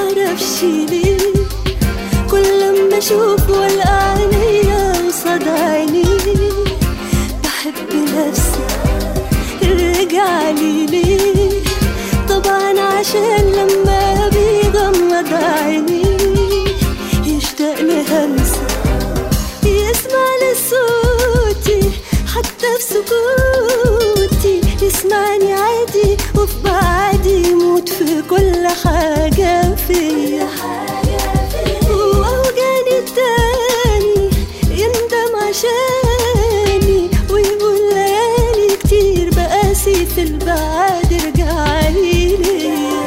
معرفش ليه كل لما اشوف والقى عينيا قصاد عيني بحب نفسي رجع لي ليه طبعا عشان لما بيغمض عيني يشتاق لهمسة يسمع لصوتي حتى في سكوتي يسمعني عادي وفي بعدي يموت في كل حاجة فيا وأوجاني التاني يندم عشاني ويقول ليالي كتير بقاسي في البعد رجعلي ليه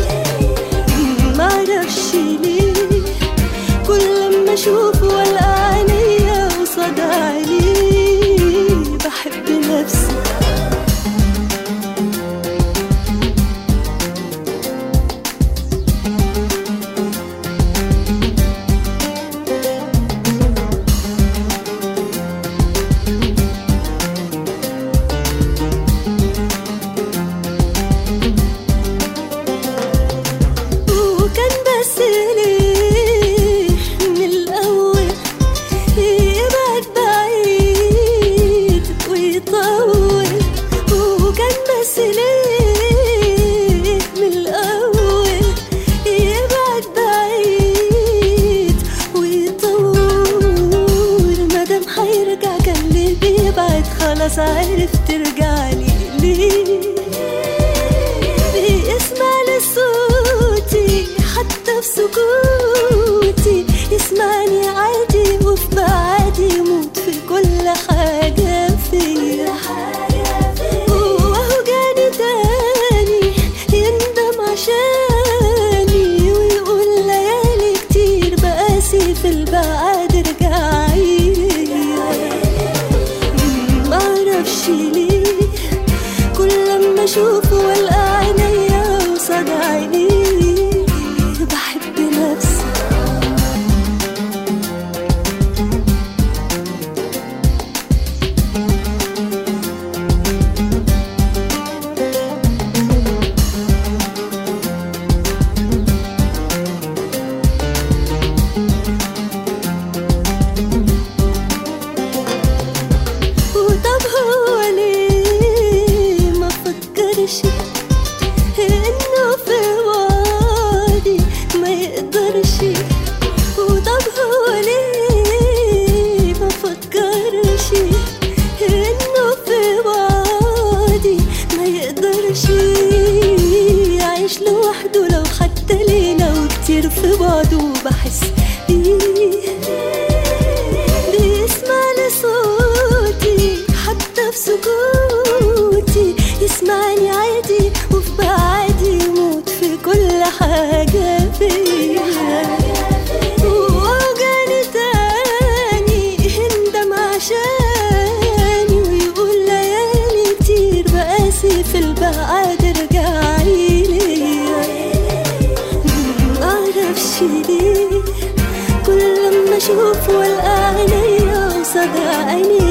معرفش ليه كل لما اشوف والقى عينيا قصاد عيني بحب نفسي وكان بس ليه من الأول يبعد بعيد ويطول وكان بس ليه من الأول يبعد بعيد ويطول مادام هيرجع كان ليه بيبعد خلاص عرف ترجعلي ليه بيسمع لصوتي حتى في سكوتي يسمعني عادي وفي بعادي يموت في كل حاجة فيا وهو جاني تاني يندم عشاني ويقول ليالي كتير بقاسي في البعاد رجعيلي معرفش ليه كل لما اشوف والقى عينيا قصاد عيني بحب نفسي وطب هو ليه ما فكرش انه في وادي ما يقدرش وطب هو ليه ما فكرش انه في وادي ما يقدرش يعيش لوحده لو حتى ليلة وكتير في بعضه بحس بيه بيسمع لصوتي حتى في سكوتي يسمعني عادي وفي بعادي يموت في كل حاجة فيا وأوجاني تاني يندم عشاني ويقول ليالي كتير بقاسي في البعاد رجعلي ليا معرفش ليه كل لما اشوف والقى عينيا قصاد عيني